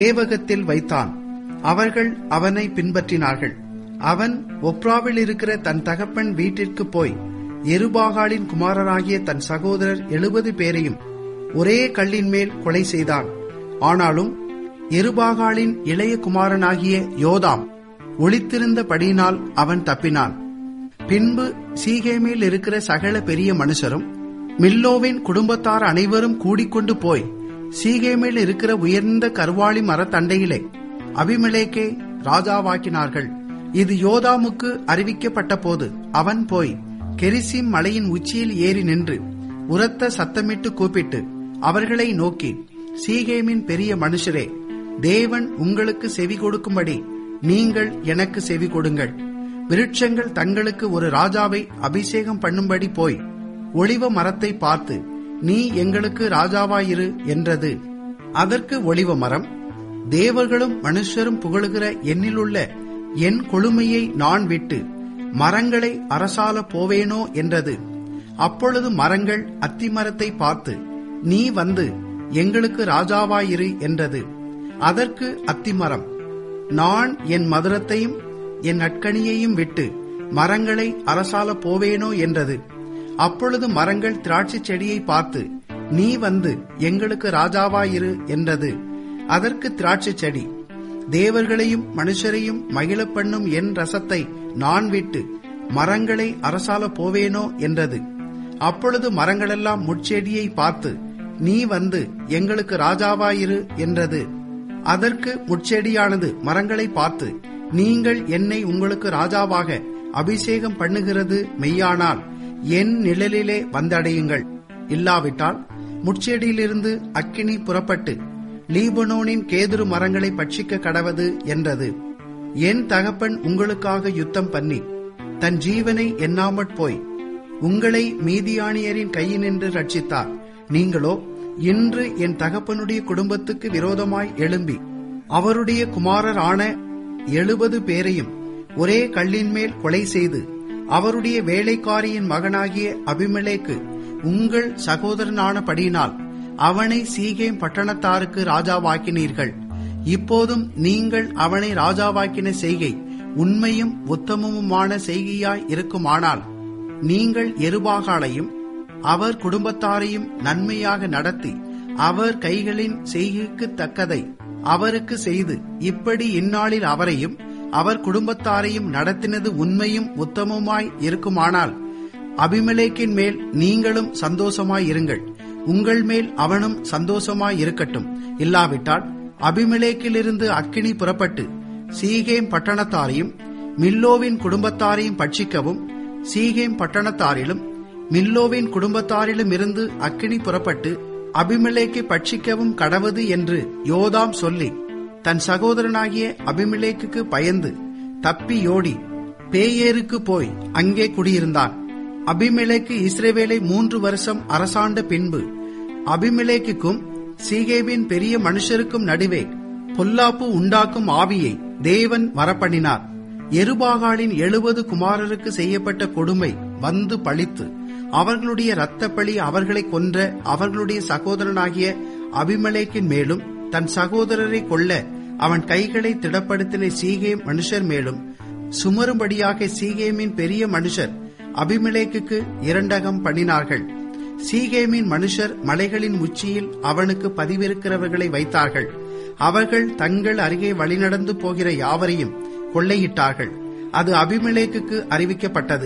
சேவகத்தில் வைத்தான் அவர்கள் அவனை பின்பற்றினார்கள் அவன் ஒப்ராவில் இருக்கிற தன் தகப்பன் வீட்டிற்கு போய் எருபாகாலின் குமாரராகிய தன் சகோதரர் எழுபது பேரையும் ஒரே கல்லின் மேல் கொலை செய்தான் ஆனாலும் எருபாகாலின் இளைய குமாரனாகிய யோதாம் ஒளித்திருந்தபடியினால் அவன் தப்பினான் பின்பு சீகேமில் இருக்கிற சகல பெரிய மனுஷரும் மில்லோவின் குடும்பத்தார் அனைவரும் கூடிக்கொண்டு போய் சீகேமில் இருக்கிற உயர்ந்த கருவாளி மரத்தண்டையிலே அபிமெலேக்கை ராஜாவாக்கினார்கள் இது யோதாமுக்கு அறிவிக்கப்பட்ட போது அவன் போய் கெரிசிம் மலையின் உச்சியில் ஏறி நின்று உரத்த சத்தமிட்டு கூப்பிட்டு அவர்களை நோக்கி சீகேமின் பெரிய மனுஷரே தேவன் உங்களுக்கு செவி கொடுக்கும்படி நீங்கள் எனக்கு செவி கொடுங்கள் விருட்சங்கள் தங்களுக்கு ஒரு ராஜாவை அபிஷேகம் பண்ணும்படி போய் ஒளிவ மரத்தை பார்த்து நீ எங்களுக்கு ராஜாவாயிரு என்றது அதற்கு ஒளிவ மரம் தேவர்களும் மனுஷரும் புகழுகிற என்னிலுள்ள என் கொழுமையை நான் விட்டு மரங்களை அரசால போவேனோ என்றது அப்பொழுது மரங்கள் அத்திமரத்தை பார்த்து நீ வந்து எங்களுக்கு ராஜாவாயிரு என்றது அதற்கு அத்திமரம் நான் என் மதுரத்தையும் என் நட்கணியையும் விட்டு மரங்களை அரசால போவேனோ என்றது அப்பொழுது மரங்கள் திராட்சை செடியை பார்த்து நீ வந்து எங்களுக்கு ராஜாவாயிரு என்றது அதற்கு திராட்சை செடி தேவர்களையும் மனுஷரையும் மகிழ பண்ணும் என் ரசத்தை நான் விட்டு மரங்களை அரசால போவேனோ என்றது அப்பொழுது மரங்களெல்லாம் முட்செடியை பார்த்து நீ வந்து எங்களுக்கு ராஜாவாயிரு என்றது அதற்கு முட்செடியானது மரங்களை பார்த்து நீங்கள் என்னை உங்களுக்கு ராஜாவாக அபிஷேகம் பண்ணுகிறது மெய்யானால் என் நிழலிலே வந்தடையுங்கள் இல்லாவிட்டால் முட்செடியிலிருந்து அக்கினி புறப்பட்டு லீபனோனின் கேதுரு மரங்களை பட்சிக்க கடவது என்றது என் தகப்பன் உங்களுக்காக யுத்தம் பண்ணி தன் ஜீவனை எண்ணாமற் போய் உங்களை மீதியானியரின் கையினின்று ரட்சித்தார் நீங்களோ இன்று என் தகப்பனுடைய குடும்பத்துக்கு விரோதமாய் எழும்பி அவருடைய குமாரர் ஆன எழுபது பேரையும் ஒரே கல்லின் மேல் கொலை செய்து அவருடைய வேலைக்காரியின் மகனாகிய அபிமலேக்கு உங்கள் சகோதரனான படியினால் அவனை சீகேம் பட்டணத்தாருக்கு ராஜாவாக்கினீர்கள் இப்போதும் நீங்கள் அவனை ராஜாவாக்கின செய்கை உண்மையும் உத்தமமுமான செய்கையாய் இருக்குமானால் நீங்கள் எருபாகாலையும் அவர் குடும்பத்தாரையும் நன்மையாக நடத்தி அவர் கைகளின் செய்கைக்கு தக்கதை அவருக்கு செய்து இப்படி இந்நாளில் அவரையும் அவர் குடும்பத்தாரையும் நடத்தினது உண்மையும் உத்தமமாய் இருக்குமானால் அபிமலேக்கின் மேல் நீங்களும் சந்தோஷமாய் இருங்கள் உங்கள் மேல் அவனும் சந்தோஷமாய் இருக்கட்டும் இல்லாவிட்டால் அபிமலேக்கிலிருந்து அக்கினி புறப்பட்டு சீகேம் பட்டணத்தாரையும் மில்லோவின் குடும்பத்தாரையும் பட்சிக்கவும் சீகேம் பட்டணத்தாரிலும் மில்லோவின் குடும்பத்தாரிலும் இருந்து அக்கினி புறப்பட்டு அபிமலேக்கை பட்சிக்கவும் கடவது என்று யோதாம் சொல்லி தன் சகோதரனாகிய அபிமலேக்குக்கு பயந்து தப்பியோடி பேயேருக்கு போய் அங்கே குடியிருந்தான் அபிமெலேக்கு இஸ்ரேவேலை மூன்று வருஷம் அரசாண்ட பின்பு அபிமெலேக்குக்கும் சீகேவின் பெரிய மனுஷருக்கும் நடுவே பொல்லாப்பு உண்டாக்கும் ஆவியை தேவன் வரப்பண்ணினார் எருபாகாலின் எழுபது குமாரருக்கு செய்யப்பட்ட கொடுமை வந்து பழித்து அவர்களுடைய இரத்தப்பழி அவர்களை கொன்ற அவர்களுடைய சகோதரனாகிய அபிமலேக்கின் மேலும் தன் சகோதரரை கொல்ல அவன் கைகளை திடப்படுத்தின சீகேம் மனுஷர் மேலும் சுமரும்படியாக சீகேமின் பெரிய மனுஷர் அபிமலேக்குக்கு இரண்டகம் பண்ணினார்கள் சீகேமின் மனுஷர் மலைகளின் உச்சியில் அவனுக்கு பதிவிருக்கிறவர்களை வைத்தார்கள் அவர்கள் தங்கள் அருகே வழிநடந்து போகிற யாவரையும் கொள்ளையிட்டார்கள் அது அபிமலேக்குக்கு அறிவிக்கப்பட்டது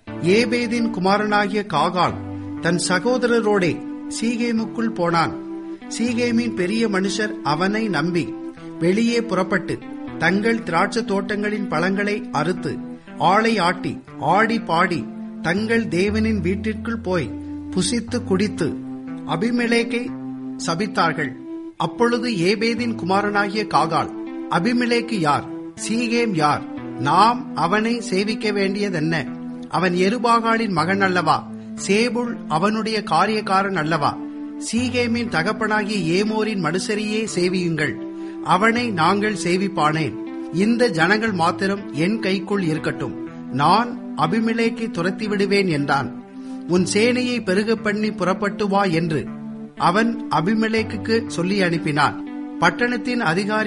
ஏபேதின் குமாரனாகிய காகால் தன் சகோதரரோடே சீகேமுக்குள் போனான் சீகேமின் பெரிய மனுஷர் அவனை நம்பி வெளியே புறப்பட்டு தங்கள் திராட்சை தோட்டங்களின் பழங்களை அறுத்து ஆளை ஆட்டி ஆடி பாடி தங்கள் தேவனின் வீட்டிற்குள் போய் புசித்து குடித்து அபிமெலேக்கை சபித்தார்கள் அப்பொழுது ஏபேதின் குமாரனாகிய காகால் அபிமெலேக்கு யார் சீகேம் யார் நாம் அவனை சேவிக்க வேண்டியதென்ன அவன் எருபாகாலின் மகன் அல்லவா சேபுல் அவனுடைய காரியக்காரன் அல்லவா சீகேமின் தகப்பனாகிய ஏமோரின் மனுசரியே சேவியுங்கள் அவனை நாங்கள் சேவிப்பானேன் இந்த ஜனங்கள் மாத்திரம் என் கைக்குள் இருக்கட்டும் நான் அபிமிலேக்கை துரத்தி விடுவேன் என்றான் உன் சேனையை பெருக பண்ணி புறப்பட்டு வா என்று அவன் அபிமெலேக்குக்கு சொல்லி அனுப்பினான் பட்டணத்தின் அதிகாரி